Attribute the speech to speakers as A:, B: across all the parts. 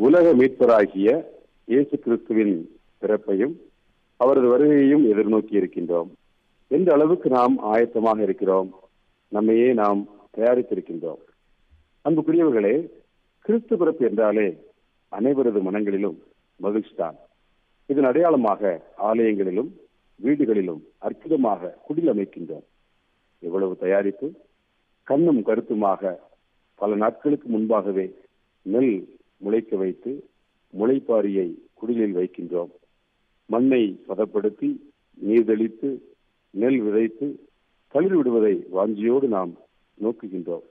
A: உலக மீட்பராகிய இயேசு கிறிஸ்துவின் பிறப்பையும் அவரது வருகையையும் எதிர்நோக்கி இருக்கின்றோம் எந்த அளவுக்கு நாம் ஆயத்தமாக இருக்கிறோம் நம்மையே நாம் தயாரித்திருக்கின்றோம் அன்புக்குரியவர்களே கிறிஸ்து பிறப்பு என்றாலே அனைவரது மனங்களிலும் மகிழ்ச்சி தான் இதன் அடையாளமாக ஆலயங்களிலும் வீடுகளிலும் அற்புதமாக குடில் அமைக்கின்றோம் எவ்வளவு தயாரிப்பு கண்ணும் கருத்துமாக பல நாட்களுக்கு முன்பாகவே நெல் முளைக்க வைத்து முளைப்பாரியை குடிலில் வைக்கின்றோம் மண்ணை பதப்படுத்தி நீர் தெளித்து நெல் விதைத்து தளிர் விடுவதை வாஞ்சியோடு நாம் நோக்குகின்றோம்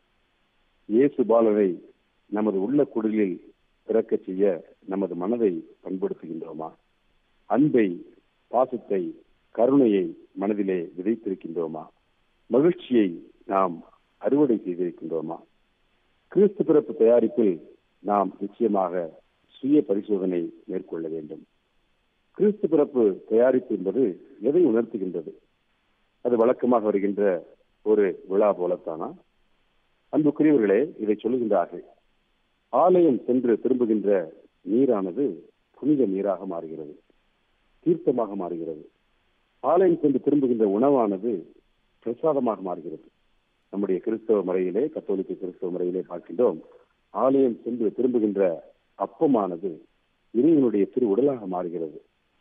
A: இயேசு பாலனை நமது உள்ள குடிலில் பிறக்க செய்ய நமது மனதை பண்படுத்துகின்றோமா அன்பை பாசத்தை கருணையை மனதிலே விதைத்திருக்கின்றோமா மகிழ்ச்சியை நாம் அறுவடை செய்திருக்கின்றோமா கிறிஸ்து பிறப்பு தயாரிப்பில் நாம் நிச்சயமாக சுய பரிசோதனை மேற்கொள்ள வேண்டும் கிறிஸ்து பிறப்பு தயாரிப்பு என்பது எதை உணர்த்துகின்றது அது வழக்கமாக வருகின்ற ஒரு விழா போலத்தானா அன்புக்குரியவர்களே இதை சொல்லுகின்றார்கள் ஆலயம் சென்று திரும்புகின்ற நீரானது புனித நீராக மாறுகிறது தீர்த்தமாக மாறுகிறது ஆலயம் சென்று திரும்புகின்ற உணவானது பிரசாதமாக மாறுகிறது நம்முடைய கிறிஸ்தவ முறையிலே கத்தோலிக்க கிறிஸ்தவ முறையிலே பார்க்கின்றோம் ஆலயம் சென்று திரும்புகின்ற அப்பமானது இறைவனுடைய திரு உடலாக மாறுகிறது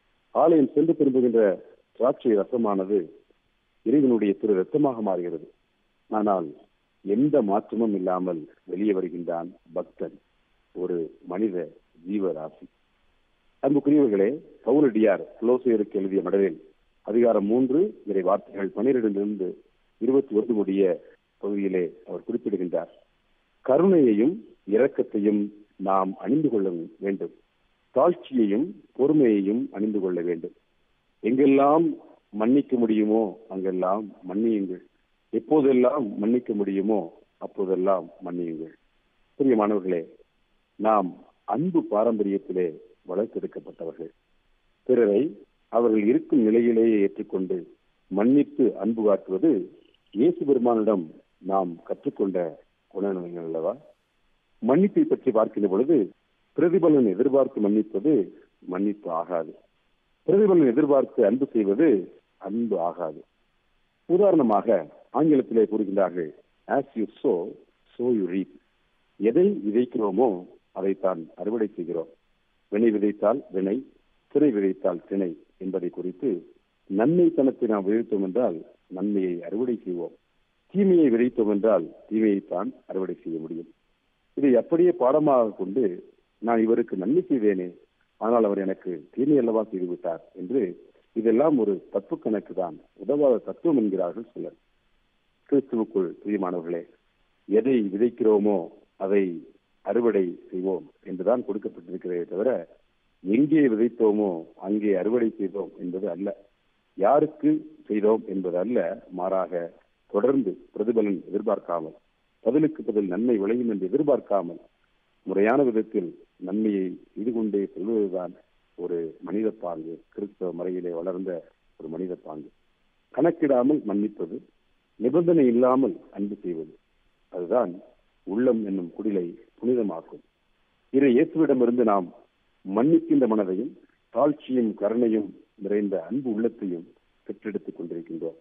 A: ஆலயம் சென்று திரும்புகின்ற திராட்சை ரசமானது இறைவனுடைய திரு ரத்தமாக மாறுகிறது ஆனால் எந்த மாற்றமும் இல்லாமல் வெளியே வருகின்றான் பக்தன் ஒரு மனித ஜீவராசி அன்புக்குரியவர்களே பவுலடியார் புலோசையருக்கு எழுதிய மடலில் அதிகாரம் மூன்று இறை வார்த்தைகள் பனிரெண்டிலிருந்து இருபத்தி ஒன்று முடிய பகுதியிலே அவர் குறிப்பிடுகின்றார் கருணையையும் இரக்கத்தையும் நாம் அணிந்து கொள்ள வேண்டும் தாழ்ச்சியையும் பொறுமையையும் அணிந்து கொள்ள வேண்டும் எங்கெல்லாம் மன்னிக்க முடியுமோ அங்கெல்லாம் மன்னியுங்கள் எப்போதெல்லாம் மன்னிக்க முடியுமோ அப்போதெல்லாம் மன்னியுங்கள் பிரியமானவர்களே நாம் அன்பு பாரம்பரியத்திலே வளர்த்தெடுக்கப்பட்டவர்கள் பிறரை அவர்கள் இருக்கும் நிலையிலேயே ஏற்றுக்கொண்டு மன்னித்து அன்பு காட்டுவது இயேசு பெருமானிடம் நாம் கற்றுக்கொண்ட குணநலங்கள் அல்லவா மன்னிப்பை பற்றி பார்க்கின்ற பொழுது பிரதிபலன் எதிர்பார்த்து மன்னிப்பது மன்னிப்பு ஆகாது பிரதிபலன் எதிர்பார்த்து அன்பு செய்வது அன்பு ஆகாது உதாரணமாக ஆங்கிலத்திலே கூறுகின்றார்கள் as you sow so you reap எதை விதைக்கிறோமோ அதைத்தான் அறுவடை செய்கிறோம் வினை விதைத்தால் வினை திரை விதைத்தால் திணை என்பதை குறித்து நன்மைத்தனத்தை நாம் விதைத்தோம் என்றால் நன்மையை அறுவடை செய்வோம் தீமையை விதைத்தோம் என்றால் தீமையைத்தான் அறுவடை செய்ய முடியும் இதை அப்படியே பாடமாக கொண்டு நான் இவருக்கு நன்மை செய்தேனே ஆனால் அவர் எனக்கு தீமை அல்லவா செய்துவிட்டார் என்று இதெல்லாம் ஒரு தப்பு கணக்கு தான் உதவாத தத்துவம் என்கிறார்கள் சிலர் கிறிஸ்துவுக்குள் பிரியமானவர்களே எதை விதைக்கிறோமோ அதை அறுவடை செய்வோம் என்றுதான் கொடுக்கப்பட்டிருக்கிறதே தவிர எங்கே விதைத்தோமோ அங்கே அறுவடை செய்தோம் என்பது அல்ல யாருக்கு செய்தோம் என்பது அல்ல மாறாக தொடர்ந்து பிரதிபலன் எதிர்பார்க்காமல் பதிலுக்கு பதில் நன்மை விளையும் என்று எதிர்பார்க்காமல் முறையான விதத்தில் நன்மையை இது கொண்டே செல்வதுதான் ஒரு மனித பாங்கு கிறிஸ்தவ முறையிலே வளர்ந்த ஒரு மனித பாங்கு கணக்கிடாமல் மன்னிப்பது நிபந்தனை இல்லாமல் அன்பு செய்வது அதுதான் உள்ளம் என்னும் குடிலை புனிதமாக்கும் இறை இயேசுவிடமிருந்து நாம் மன்னிக்கின்ற மனதையும் தாழ்ச்சியும் கருணையும் நிறைந்த அன்பு உள்ளத்தையும் பெற்றெடுத்துக் கொண்டிருக்கின்றோம்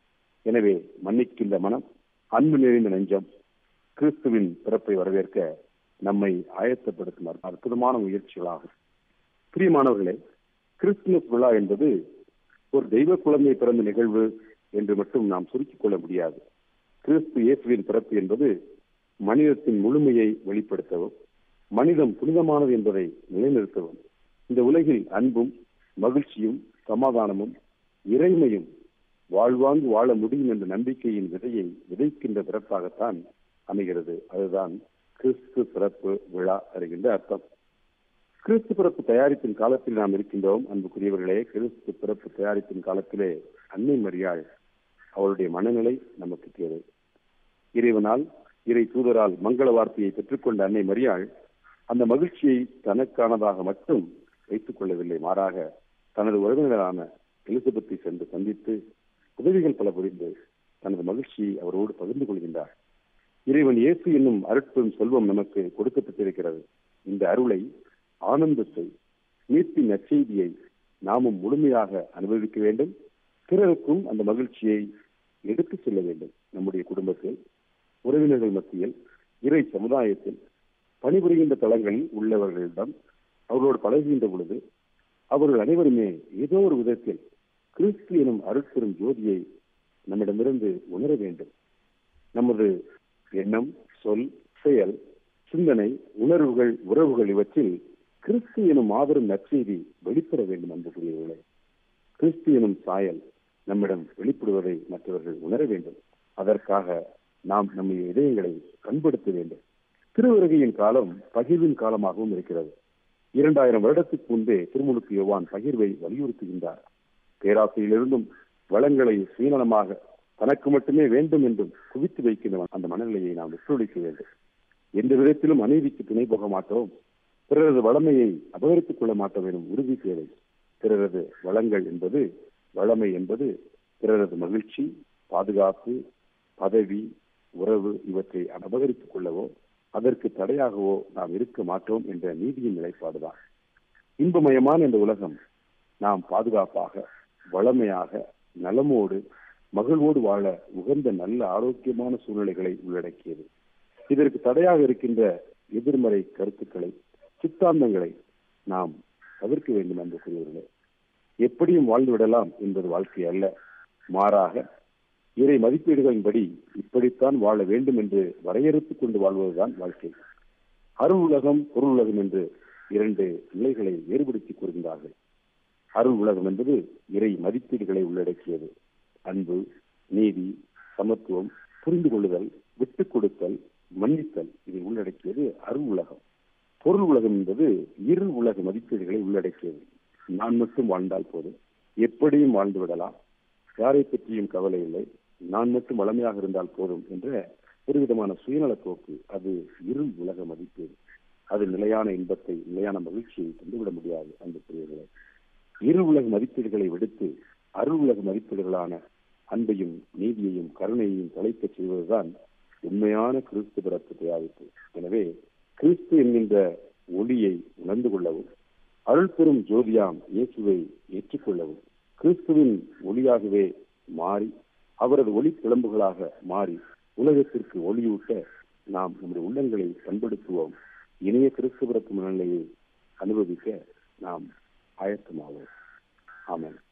A: எனவே மன்னிக்கின்ற மனம் அன்பு நிறைந்த நெஞ்சம் கிறிஸ்துவின் பிறப்பை வரவேற்க நம்மை ஆயத்தப்படுத்தும் அற்புதமான முயற்சிகளாகும் பிரியமானவர்களே கிறிஸ்துமஸ் விழா என்பது ஒரு தெய்வ குழந்தை பிறந்த நிகழ்வு என்று மட்டும் நாம் சுருக்கிக் கொள்ள முடியாது கிறிஸ்து இயேசுவின் பிறப்பு என்பது மனிதத்தின் முழுமையை வெளிப்படுத்தவும் மனிதம் புனிதமானது என்பதை நிலைநிறுத்தவும் இந்த உலகில் அன்பும் மகிழ்ச்சியும் சமாதானமும் இறைமையும் வாழ்வாங்கு வாழ முடியும் என்ற நம்பிக்கையின் விதையை விதைக்கின்ற பிறப்பாகத்தான் அமைகிறது அதுதான் கிறிஸ்து பிறப்பு விழா தருகின்ற அர்த்தம் கிறிஸ்து பிறப்பு தயாரிப்பின் காலத்தில் நாம் இருக்கின்றோம் அன்புக்குரியவர்களே கிறிஸ்து பிறப்பு தயாரிப்பின் காலத்திலே அன்னை மரியாள் அவளுடைய மனநிலை நமக்கு தேவை இறைவனால் இறை தூதரால் மங்கள வார்த்தையை பெற்றுக்கொண்ட அன்னை மரியாள் அந்த மகிழ்ச்சியை தனக்கானதாக மட்டும் வைத்துக் கொள்ளவில்லை மாறாக தனது உறவினரான எலிசபெத்தை சென்று சந்தித்து உதவிகள் பல புரிந்து தனது மகிழ்ச்சியை அவரோடு பகிர்ந்து கொள்கின்றார் இறைவன் இயேசு என்னும் அருட்பெரும் செல்வம் நமக்கு கொடுக்கப்பட்டிருக்கிறது இந்த அருளை ஆனந்தத்தை மீட்பின் நற்செய்தியை நாமும் முழுமையாக அனுபவிக்க வேண்டும் பிறருக்கும் அந்த மகிழ்ச்சியை எடுத்து செல்ல வேண்டும் நம்முடைய குடும்பத்தில் உறவினர்கள் மத்தியில் இறை சமுதாயத்தில் பணிபுரிகின்ற தளங்களில் உள்ளவர்களிடம் அவர்களோடு பழகுகின்ற பொழுது அவர்கள் அனைவருமே ஏதோ ஒரு விதத்தில் கிறிஸ்து எனும் அருட்பெரும் ஜோதியை நம்மிடமிருந்து உணர வேண்டும் நமது எண்ணம் சொல் செயல் சிந்தனை உணர்வுகள் உறவுகள் இவற்றில் கிறிஸ்து எனும் மாபெரும் நற்செய்தி வெளிப்பட வேண்டும் அன்புக்குரியவர்களே கிறிஸ்து எனும் சாயல் நம்மிடம் வெளிப்படுவதை மற்றவர்கள் உணர வேண்டும் அதற்காக நாம் நம்முடைய இதயங்களை பண்படுத்த வேண்டும் திருவருகையின் காலம் பகிர்வின் காலமாகவும் இருக்கிறது இரண்டாயிரம் வருடத்துக்கு முன்பே திருமுழுக்கு யோவான் பகிர்வை வலியுறுத்துகின்றார் பேராசையிலிருந்தும் வளங்களை சுயநலமாக தனக்கு மட்டுமே வேண்டும் என்றும் குவித்து வைக்கின்ற அந்த மனநிலையை நாம் விட்டுொழிக்க வேண்டும் எந்த விதத்திலும் அநீதிக்கு துணை போக மாட்டோம் பிறரது வளமையை அபகரித்துக் கொள்ள மாட்டோம் எனும் உறுதி தேவை பிறரது வளங்கள் என்பது வளமை என்பது பிறரது மகிழ்ச்சி பாதுகாப்பு பதவி உறவு இவற்றை அபகரித்துக் கொள்ளவோ அதற்கு தடையாகவோ நாம் இருக்க மாட்டோம் என்ற நீதியின் நிலைப்பாடுதான் இன்பமயமான இந்த உலகம் நாம் பாதுகாப்பாக வளமையாக நலமோடு மகிழ்வோடு வாழ உகந்த நல்ல ஆரோக்கியமான சூழ்நிலைகளை உள்ளடக்கியது இதற்கு தடையாக இருக்கின்ற எதிர்மறை கருத்துக்களை சித்தாந்தங்களை நாம் தவிர்க்க வேண்டும் என்று கூறுவர்களே எப்படியும் வாழ்ந்து விடலாம் என்பது வாழ்க்கை அல்ல மாறாக இறை மதிப்பீடுகளின்படி இப்படித்தான் வாழ வேண்டும் என்று வரையறுத்துக் கொண்டு வாழ்வதுதான் வாழ்க்கை அருள் உலகம் பொருள் உலகம் என்று இரண்டு நிலைகளை வேறுபடுத்திக் கூறுகின்றார்கள் அருள் உலகம் என்பது இறை மதிப்பீடுகளை உள்ளடக்கியது அன்பு நீதி சமத்துவம் புரிந்து கொள்ளுதல் விட்டுக் கொடுத்தல் மன்னித்தல் இதை உள்ளடக்கியது அருள் உலகம் பொருள் உலகம் என்பது இரு உலக மதிப்பீடுகளை உள்ளடக்கியது நான் மட்டும் வாழ்ந்தால் போதும் எப்படியும் வாழ்ந்து விடலாம் யாரை பற்றியும் கவலை இல்லை நான் மட்டும் வளமையாக இருந்தால் போதும் என்ற ஒரு விதமான சுயநல போக்கு அது இருள் உலக மதிப்பீடு அது நிலையான இன்பத்தை நிலையான மகிழ்ச்சியை தந்துவிட முடியாது அந்த பிரிவுகளை இரு உலக மதிப்பீடுகளை விடுத்து அருள் உலக மதிப்பீடுகளான அன்பையும் நீதியையும் கருணையையும் தலைக்கச் செய்வதுதான் உண்மையான கிறிஸ்து பிறப்பு தயாரிப்பு எனவே கிறிஸ்து என்கின்ற ஒளியை உணர்ந்து கொள்ளவும் அருள் பெறும் ஜோதியாம் இயேசுவை ஏற்றுக்கொள்ளவும் கிறிஸ்துவின் ஒளியாகவே மாறி அவரது ஒளி கிளம்புகளாக மாறி உலகத்திற்கு ஒளியூட்ட நாம் நம்முடைய உள்ளங்களை பண்படுத்துவோம் இணைய கிறிஸ்து பிறப்பு நிலையை அனுபவிக்க நாம் ஆயத்தமாவோம் ஆமாம்